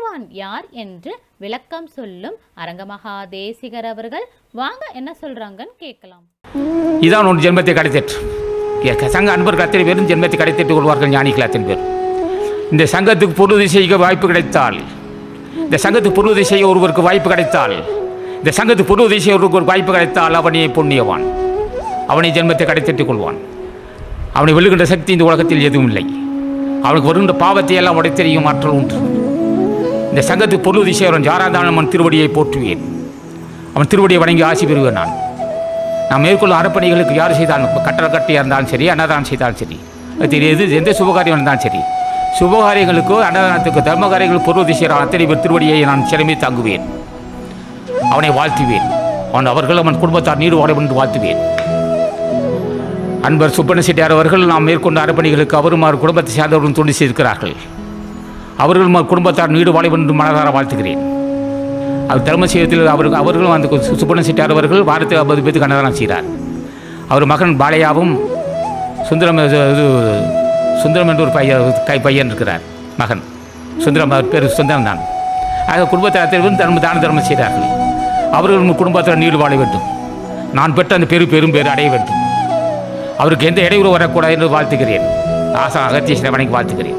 பகவான் யார் என்று விளக்கம் சொல்லும் அரங்கமகா தேசிகர் அவர்கள் வாங்க என்ன சொல்றாங்கன்னு கேட்கலாம் இதான் உன் ஜென்மத்தை கிடைத்திட்டு ஏ- சங்க அன்பர்கள் அத்தனை பேரும் ஜென்மத்தை கிடைத்திட்டுக் கொள்வார்கள் ஞானிகள் அத்தனை பேர் இந்த சங்கத்துக்கு பொருள் செய்ய வாய்ப்பு கிடைத்தால் இந்த சங்கத்துக்கு பொருள் செய்ய ஒருவருக்கு வாய்ப்பு கிடைத்தால் இந்த சங்கத்துக்கு பொருள் செய்ய ஒருவருக்கு ஒரு வாய்ப்பு கிடைத்தால் அவனே புண்ணியவான் அவனை ஜென்மத்தை கிடைத்திட்டுக் கொள்வான் அவனை வெல்லுகின்ற சக்தி இந்த உலகத்தில் எதுவும் இல்லை அவனுக்கு வருகின்ற பாவத்தை எல்லாம் உடைத்தெறியும் ஆற்றல் உண்டு இந்த சங்கத்துக்கு பொருள் செய்கிறவன் யாராந்தாலும் அவன் திருவடியை போற்றுவேன் அவன் திருவடியை வணங்கி ஆசி பெறுவேன் நான் நாம் மேற்கொள்ளும் அறப்பணிகளுக்கு யார் செய்தாலும் கட்டளை கட்டியாக இருந்தாலும் சரி அன்னதானம் செய்தாலும் சரி அது எது எந்த சுபகாரியம் இருந்தாலும் சரி சுபகாரியங்களுக்கோ அன்னதானத்துக்கோ தர்ம காரியங்களுக்கு பொருள் செய்கிற அத்தனை பேர் திருவடியை நான் சிறமே தாங்குவேன் அவனை வாழ்த்துவேன் அவன் அவர்கள் அவன் குடும்பத்தார் நீடு வாழ என்று வாழ்த்துவேன் அன்பர் சுப்பண்ண செட்டியார் அவர்கள் நாம் மேற்கொண்ட அறப்பணிகளுக்கு அவரும் அவர் குடும்பத்தை சார்ந்தவர்களும் துணை செய்திருக்கிறார்கள் அவர்களும் அவர் குடும்பத்தார் நீடு வாழ என்று மனதார வாழ்த்துகிறேன் அவர் தர்மசேகத்தில் அவர் அவர்களும் அந்த சு- சுப்பண்ண செட்டியார் அவர்கள் வாரத்தில் ஐம்பது பேருக்கு அன்னதானம் செய்கிறார் அவர் மகன் பாலையாவும் சுந்தரம் இது இது சுந்தரம் என்று ஒரு பையன் கை பையன் இருக்கிறார் மகன் சுந்தரம் அவர் பேர் சுந்தரம் தான் ஆக குடும்பத்தில் அத்தனை பேரும் தர்ம தான தர்மம் செய்கிறார்கள் அவர்கள் குடும்பத்தில் நீடு வாழ வேண்டும் நான் பெற்ற அந்த பெரு பெரும் பேர் அடைய வேண்டும் அவருக்கு எந்த இடையூறு வரக்கூடாது என்று வாழ்த்துகிறேன் ஆசா அகத்திய வணங்கி வாழ்த்துகிறேன்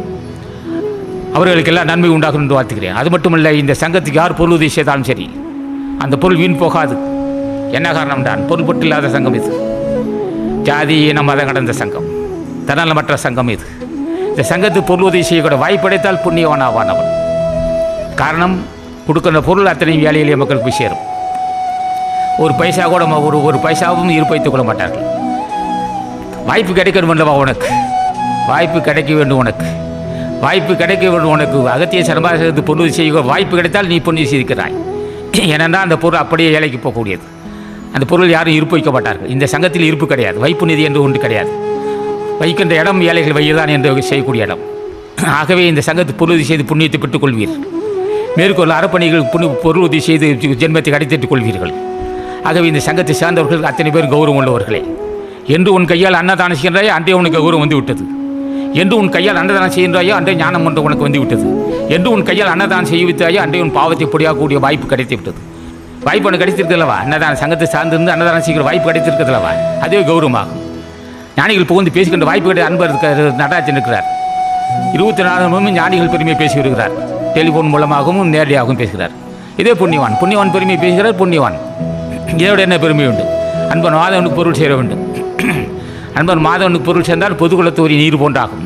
அவர்களுக்கு எல்லாம் நன்மை உண்டாகும் என்று வாழ்த்துகிறேன் அது மட்டுமல்ல இந்த சங்கத்துக்கு யார் பொருள் உதவி செய்தாலும் சரி அந்த பொருள் வீண் போகாது என்ன காரணம் தான் பொருள்பட்டு இல்லாத சங்கம் இது ஜாதி இன மதம் கடந்த சங்கம் தன்னலமற்ற சங்கம் இது இந்த சங்கத்துக்கு பொருள் உதவி செய்யக்கூட வாய்ப்படைத்தால் புண்ணியவன் ஆவான் அவன் காரணம் கொடுக்கிற பொருள் அத்தனையும் ஏழை எளிய மக்களுக்கு போய் சேரும் ஒரு பைசா கூட ம- ஒரு ஒரு பைசாவும் இருப்பு வைத்துக் கொள்ள மாட்டார்கள் வாய்ப்பு கிடைக்க வேண்டுமா உனக்கு வாய்ப்பு கிடைக்க வேண்டும் உனக்கு வாய்ப்பு கிடைக்க வேண்டும் உனக்கு அகத்திய சர்மாசத்து பொருள் செய்ய வாய்ப்பு கிடைத்தால் நீ பொண்ணு செய்திருக்கிறாய் ஏனென்றால் அந்த பொருள் அப்படியே ஏழைக்கு போகக்கூடியது அந்த பொருள் யாரும் இருப்பு வைக்க மாட்டார்கள் இந்த சங்கத்தில் இருப்பு கிடையாது வைப்பு நிதி என்று ஒன்று கிடையாது வைக்கின்ற இடம் ஏழைகள் வையதான் என்று செய்யக்கூடிய இடம் ஆகவே இந்த சங்கத்து பொருள் செய்து புண்ணியத்தை பெற்றுக் கொள்வீர் மேற்கொள்ள அறப்பணிகள் புண்ணு பொருள் உதவி செய்து ஜென்மத்தை கிடைத்திட்டுக் கொள்வீர்கள் ஆகவே இந்த சங்கத்தை சார்ந்தவர்கள் அத்தனை பேர் கௌரவம் உள்ளவர்களே என்று உன் கையால் அன்னதானம் செய்கின்றாயோ அன்றே உனக்கு கௌரவம் வந்து விட்டது என்று உன் கையால் அன்னதானம் செய்கின்றாயோ அன்றே ஞானம் ஒன்று உனக்கு வந்து விட்டது என்று உன் கையால் அன்னதானம் செய்வித்தாயோ அன்றே உன் பாவத்தை பொடியாகக்கூடிய வாய்ப்பு கிடைத்து விட்டது வாய்ப்பு ஒன்று கிடைத்திருக்கிறல்லவா அன்னதான சங்கத்தை சார்ந்திருந்து அன்னதானம் செய்கிற வாய்ப்பு கிடைத்திருக்கிறதுலவா அதுவே கௌரவமாகும் ஞானிகள் புகுந்து பேசுகின்ற வாய்ப்பு கிடையாது அன்பர் இருக்க- நடராஜன் இருக்கிறார் இருபத்தி நாலு மணி ஞானிகள் பெருமையை பேசி வருகிறார் டெலிஃபோன் மூலமாகவும் நேரடியாகவும் பேசுகிறார் இதே புண்ணியவான் புண்ணியவான் பெருமையை பேசுகிறார் புண்ணியவான் இதோட என்ன பெருமை உண்டு அன்பன் மாதவனுக்கு பொருள் சேர வேண்டும் அன்பன் மாதவனுக்கு பொருள் சேர்ந்தால் பொதுக்குளத்து ஒரு நீர் போன்றாகும்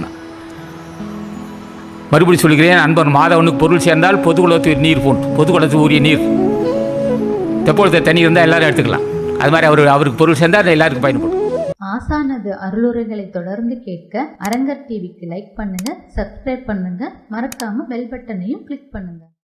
மறுபடி சொல்கிறேன் அன்பன் மாதவனுக்கு பொருள் சேர்ந்தால் பொதுக்குளத்து ஒரு நீர் போன்று பொதுக்குளத்து உரிய நீர் தெப்போளத்தை தண்ணி இருந்தால் எல்லாரும் எடுத்துக்கலாம் அது மாதிரி அவர் அவருக்கு பொருள் சேர்ந்தால் எல்லாருக்கும் பயன்படும் ஆசானது அருளுரைகளை தொடர்ந்து கேட்க அரங்கர் டிவிக்கு லைக் பண்ணுங்க சப்ஸ்கிரைப் பண்ணுங்க மறக்காம பெல் பட்டனையும் கிளிக் பண்ணுங்க